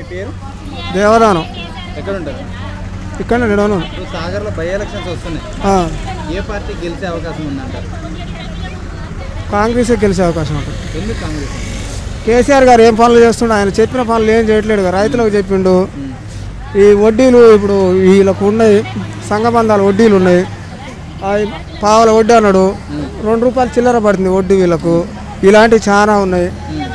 పేరు దేవదానం ఎక్కడ ఉంటారు ఇక్కడ నేను ఇప్పుడు సాగర్లో బై ఎలక్షన్స్ వస్తున్నాయి ఏ పార్టీ గెలిచే అవకాశం ఉందంటారు కాంగ్రెసే గెలిచే అవకాశం ఉంటుంది ఎందుకు కాంగ్రెస్ కేసీఆర్ గారు ఏం పనులు చేస్తుండో ఆయన చెప్పిన పనులు ఏం చేయట్లేదు కదా రైతులకు చెప్పిండు ఈ వడ్డీలు ఇప్పుడు వీళ్ళకు ఉన్నాయి సంఘబంధాలు వడ్డీలు ఉన్నాయి అవి పావుల వడ్డీ అన్నాడు రెండు రూపాయలు చిల్లర పడుతుంది వడ్డీ వీళ్ళకు ఇలాంటివి చాలా ఉన్నాయి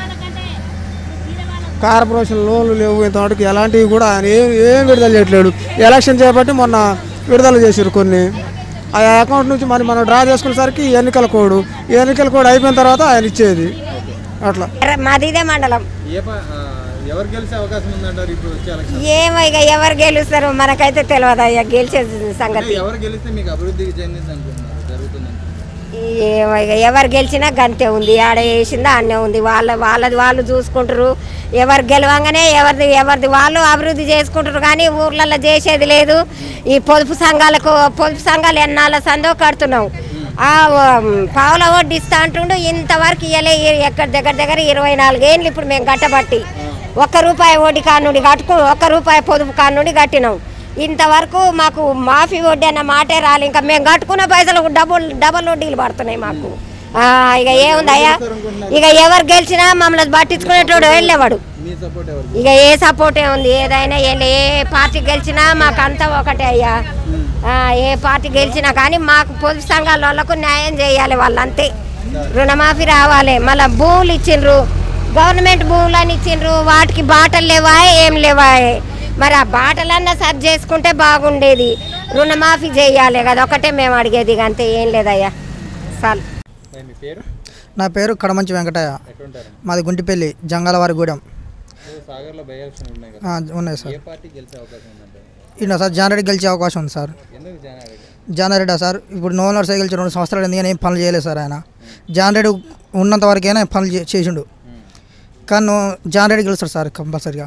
కార్పొరేషన్ లోన్లు లేవు ఇంతవరకు ఎలాంటివి కూడా ఆయన ఏం ఏం విడుదల చేయట్లేడు ఎలక్షన్ చేపట్టి మొన్న విడుదల చేసారు కొన్ని ఆ అకౌంట్ నుంచి మరి మనం డ్రా చేసుకునేసరికి ఈ ఎన్నికల కోడ్ ఈ ఎన్నికల కోడ్ అయిపోయిన తర్వాత ఆయన ఇచ్చేది అట్లా మాది ఇదే మండలం ఏ పా ఆ, ఎవరు గెలిచే అవకాశం ఉందంటారు ఇప్పుడు వచ్చే ఎలక్షన్ ఏమో ఇక ఎవరు గెలుస్తారు మనకైతే తెలియదు అయ్యా గెలిచే సంగతి ఎవరు గెలిస్తే మీకు అభివృద్ధి చెందింది అనుకుంటున్నారు జరుగుతుంది ఏమో ఇక ఎవరు గెలిచినా గంతే ఉంది ఆడ వేసిందా అన్నే ఉంది వాళ్ళ వాళ్ళది వాళ్ళు చూసుకుంటారు ఎవరు గెలవంగానే ఎవరిది ఎవరిది వాళ్ళు అభివృద్ధి చేసుకుంటారు కానీ ఊర్లలో చేసేది లేదు ఈ పొదుపు సంఘాలకు పొదుపు సంఘాలు ఎన్నాళ్ళ సందో కడుతున్నాం ఆ ఉమ్, పావుల వడ్డీ ఇస్తా అంటుండు ఇంతవరకు ఇయ్యలే ఈ- ఎక్కడ దగ్గర దగ్గర ఇరవై నాలుగేళ్ళు ఇప్పుడు మేము కట్టబట్టి ఒక్క రూపాయి వడ్డీ కానుండి కట్టుకు ఒక్క రూపాయి పొదుపు కానుండి కట్టినాం ఇంతవరకు మాకు మాఫీ వడ్డీ అన్న మాటే రాలి ఇంకా మేము కట్టుకున్న పైసలకు డబుల్ డబల్ వడ్డీలు పడుతున్నాయి మాకు ఆ, ఇక ఏముందయ్యా ఇక ఎవరు గెలిచినా మమ్మల్ని పట్టించుకునేటోడు వెళ్ళేవాడు మీ సపోర్ట్ ఎవరు ఇక ఏ సపోర్ట్ ఉంది ఏదైనా ఏ ఏ పార్టీ గెలిచినా మాకు అంతా ఒకటే అయ్యా ఆ, ఏ పార్టీ గెలిచినా కానీ మాకు పొదుపు సంఘాల వాళ్ళకు న్యాయం చేయాలి వాళ్ళు అంతే రుణమాఫీ రావాలి మళ్ళీ భూములు ఇచ్చిండ్రు గవర్నమెంట్ భూములని ఇచ్చిండ్రు వాటికి బాటలు లేవా ఏం లేవా మరి ఆ బాటలన్నా సరి చేసుకుంటే బాగుండేది రుణమాఫీ చేయాలి కదా ఒకటే మేము అడిగేది ఇక అంతే ఏం లేదయ్యా చాలు మీ పేరు నా పేరు కడమంచి వెంకటయ్య ఎక్కడ ఉంటారు మాది గుంటిపల్లి జంగాలవారిగూడెం ఇప్పుడు సాగర్లో బై ఎలక్షన్ ఉన్నాయి కదా ఆ, ఉన్నాయి సార్ ఏ పార్టీ గెలిచే అవకాశం ఉందంటారు ఈయన సార్ జానారెడ్డి గెలిచే అవకాశం ఉంది సార్ ఎందుకు జనారెడ్డి జానారెడ్డి సార్ ఇప్పుడు నో నర్సరీ గెలిచి రెండు సంవత్సరాలు ఎందుకని ఏం పనులు చేయలేదు సార్ ఆయన జానారెడ్డి ఉన్నంత వరకైనా పనులు చే- చేసిండు కానీ నో- జానారెడ్డి గెలుస్తాడు సార్ కంపల్సరీగా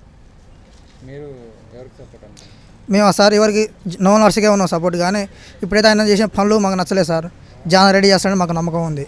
మీరు ఎవరికి సపోర్ట్ అంటారు మేము ఆ సార్ ఎవరికి నో నర్సరీగా ఉన్నాం సపోర్ట్ కానీ ఇప్పుడైతే ఆయన చేసిన పనులు మాకు నచ్చలేదు సార్ జానారెడ్డి చేస్తాడని మాకు నమ్మకం ఉంది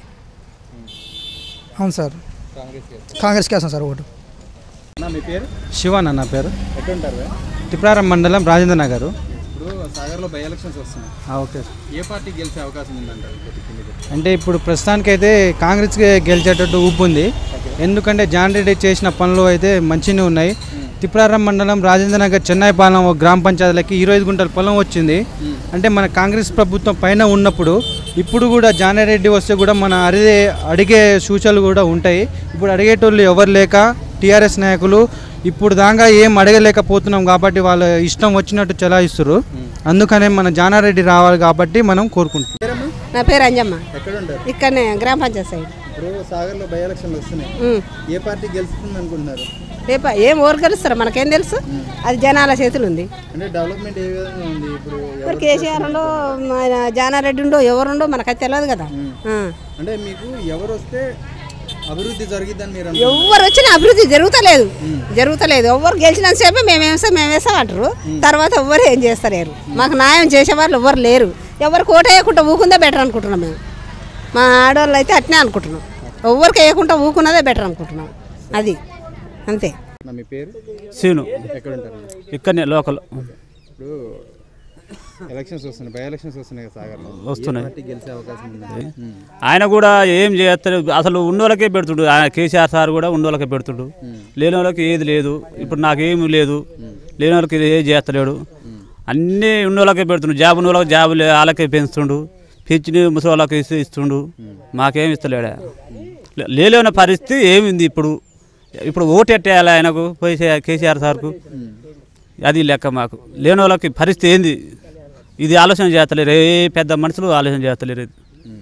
అవును సార్ కాంగ్రెస్ గెలిస్తే కాంగ్రెస్కి వేస్తాం సార్ ఓటు అన్న మీ పేరు శివన్ అన్న పేరు ఎక్కడ ఉంటారు బే? తిప్రారం మండలం రాజేంద్ర నగర్ ఇప్పుడు సాగర్లో బై ఎలక్షన్స్ వస్తున్నాయి ఓకే ఏ పార్టీ గెలిచే అవకాశం ఉందంటారు కొద్ది కిందకి. అంటే ఇప్పుడు ప్రస్తుతానికైతే కాంగ్రెస్కి గెలిచేటట్టు ఊపు ఉంది ఎందుకంటే జాన్ రెడ్డి చేసిన పనులు అయితే మంచిగానే ఉన్నాయి తిప్రారం మండలం రాజేంద్ర నగర్ చెన్నై పాలెం ఒక గ్రామ పంచాయతీలకి ఇరవై ఐదు గుంటల పొలం వచ్చింది అంటే మన కాంగ్రెస్ ప్రభుత్వం పైన ఉన్నప్పుడు ఇప్పుడు కూడా జానారెడ్డి వస్తే కూడా మన అడిగే అడిగే సూచనలు కూడా ఉంటాయి ఇప్పుడు అడిగేటోళ్ళు ఎవరు లేక టీఆర్ఎస్ నాయకులు ఇప్పుడు దాకా ఏం అడగలేకపోతున్నాం కాబట్టి వాళ్ళ ఇష్టం వచ్చినట్టు చలాయిస్తారు అందుకనే మన జానారెడ్డి రావాలి కాబట్టి మనం కోరుకుంటున్నాం పేరమ్మా నా పేరు అంజమ్మ ఎక్కడ ఉంటారు ఇక్కడనే గ్రామ పంచాయతీ సైడ్ ఇప్పుడు సాగర్లో బై ఎలక్షన్లు వస్తున్నాయి ఉమ్. ఏ పార్టీ గెలుస్తుంది అనుకుంటున్నారు రేప ఏం ఓరు గెలుస్తారు మనకేం తెలుసు అది జనాల చేతులు ఉంది అంటే డెవలప్మెంట్ ఏ విధంగా ఉంది ఇప్పుడు ఇప్పుడు ఎవరు- కేసీఆర్ ఉండో ఆయన జానారెడ్డి ఉండో ఎవరుండో మనకైతే తెలియదు కదా ఆ. అంటే మీకు ఎవరు వస్తే అభివృద్ధి జరిగిద్దని మీరు ఎవరు వచ్చినా అభివృద్ధి జరుగుతలేదు జరుగుతలేదు ఎవరు గెలిచినంతసేపు మేము వేస్తాం మేము వేస్తాం అంటారు తర్వాత ఎవ్వరు ఏం చేస్తలేరు మాకు న్యాయం చేసేవాళ్ళు ఎవరు లేరు ఎవరు కోట వేయకుండా ఊకుందే బెటర్ అనుకుంటున్నాం మేము మా ఆడవాళ్ళు అయితే అట్నే అనుకుంటున్నాం ఎవరికి వేయకుండా ఊకున్నదే బెటర్ అనుకుంటున్నాం అది అంతే నా మీ పేరు సీను ఎక్కడ ఉంటారు ఇక్కడనే లోకల్ ఇప్పుడు ఎలక్షన్స్ వస్తున్నాయి బై ఎలక్షన్స్ వస్తున్నాయి కదా సాగర్లో వస్తున్నాయి. ఏ పార్టీ గెలిచే అవకాశం ఉంది ఆయన కూడా ఏం చేస్తలేదు అసలు ఉన్నోళ్ళకే పెడుతుడు ఆయన కేసీఆర్ సార్ కూడా ఉన్నోళ్ళకే పెడుతుడు లేని వాళ్ళకి ఏది లేదు ఇప్పుడు నాకేమి లేదు లేని వాళ్ళకి ఏది చేస్తలేడు అన్నీ ఉన్నోళ్ళకే పెడుతుండు జాబ్ ఉన్న వాళ్ళకి జాబ్ లే- వాళ్ళకే పెంచుతుండు పెంచిన ముసలి వాళ్ళకి ఇస్తూ ఇస్తుండు మాకేం ఇస్తలేడా లే- లేలేని పరిస్థితి ఏమింది ఇప్పుడు ఇప్పుడు ఓటు ఎట్టేయాలి ఆయనకు పోయి కేసీఆర్ సార్కు అది లెక్క మాకు లేని వాళ్ళకి పరిస్థితి ఏంది ఇది ఆలోచన చేస్తలేరు ఏ పెద్ద మనుషులు ఆలోచన చేస్తలేరు ఇది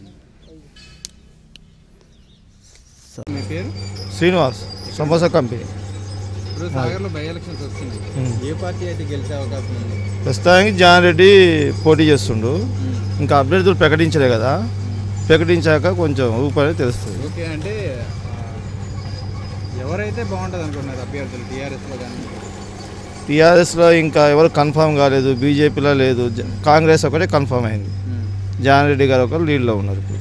మీ పేరు శ్రీనివాస్ సమోసా కంపెనీ ఇప్పుడు సాగర్లో బై ఎలక్షన్స్ వస్తున్నాయి ఏ పార్టీ అయితే గెలిచే అవకాశం ఉంది ప్రస్తుతానికి జాన్ రెడ్డి పోటీ చేస్తుండు ఇంకా అభ్యర్థులు ప్రకటించలే కదా ప్రకటించాక కొంచెం ఊపని తెలుస్తుంది ఓకే అంటే ఆ, ఎవరైతే బాగుంటుంది అనుకుంటున్నారు అభ్యర్థులు టీఆర్ఎస్లో కానీ టీఆర్ఎస్లో ఇంకా ఎవరు కన్ఫర్మ్ కాలేదు బీజేపీలో లేదు జ- కాంగ్రెస్ ఒకటే కన్ఫర్మ్ అయింది జాన్ రెడ్డి గారు ఒకరు లీడ్లో ఉన్నారు ఇప్పుడు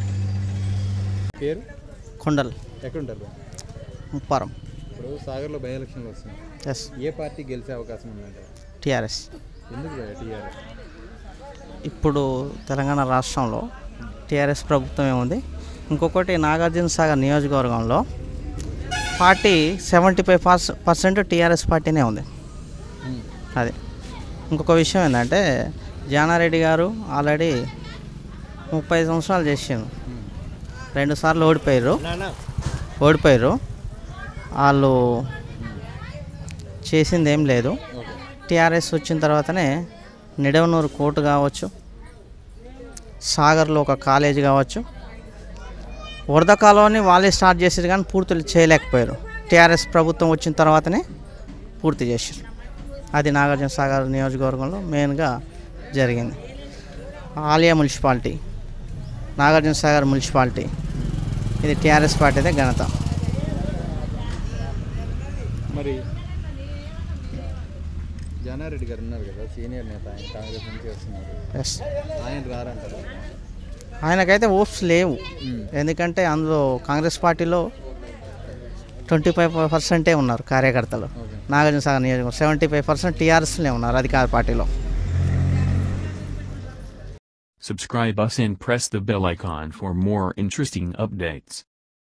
పేరు కొండల్ ఎక్కడ ఉంటారు ముప్పారం ఇప్పుడు సాగర్లో బై ఎలక్షన్లు వస్తున్నాయి ఎస్ ఏ పార్టీ గెలిచే అవకాశం ఉందంటే టీఆర్ఎస్ ఎందుకు టీఆర్ఎస్ ఇప్పుడు తెలంగాణ రాష్ట్రంలో టీఆర్ఎస్ ప్రభుత్వం ఏముంది ఇంకొకటి నాగార్జున సాగర్ నియోజకవర్గంలో party seventy five percent TRS పార్టీనే ఉంది అది ఇంకొక విషయం ఏంటంటే జానారెడ్డి గారు ఆల్రెడీ ముప్పై సంవత్సరాలు చేసిండు రెండు సార్లు ఓడిపోయారు ఓడిపోయారు వాళ్ళు చేసింది ఏం లేదు టీఆర్ఎస్ వచ్చిన తర్వాతనే నిడవనూరు కోర్టు కావచ్చు సాగర్లో ఒక కాలేజ్ కావచ్చు వరద కాలువని వాళ్ళే స్టార్ట్ చేసారు కానీ పూర్తి చేయలేకపోయారు టీఆర్ఎస్ ప్రభుత్వం వచ్చిన తర్వాతనే పూర్తి చేశారు అది నాగార్జున సాగర్ నియోజకవర్గంలో మెయిన్గా జరిగింది ఆలియా మున్సిపాలిటీ నాగార్జున సాగర్ మున్సిపాలిటీ ఇది టీఆర్ఎస్ పార్టీదే ఘనత మరి జానారెడ్డి గారు ఉన్నారు కదా సీనియర్ నేత ఆయన కాంగ్రెస్ నుంచి వస్తున్నారు ఎస్ ఆయన రారంటారు ఆయనకైతే ఓప్స్ లేవు ఎందుకంటే అందులో కాంగ్రెస్ పార్టీలో ట్వంటీ ఫైవ్ పర్సెంటే ఉన్నారు కార్యకర్తలు నాగార్జున సాగర్ నియోజకవర్గం సెవెంటీ ఫైవ్ పర్సెంట్ టీఆర్ఎస్లే ఉన్నారు అధికార పార్టీలో Subscribe us and press the bell icon for more interesting updates.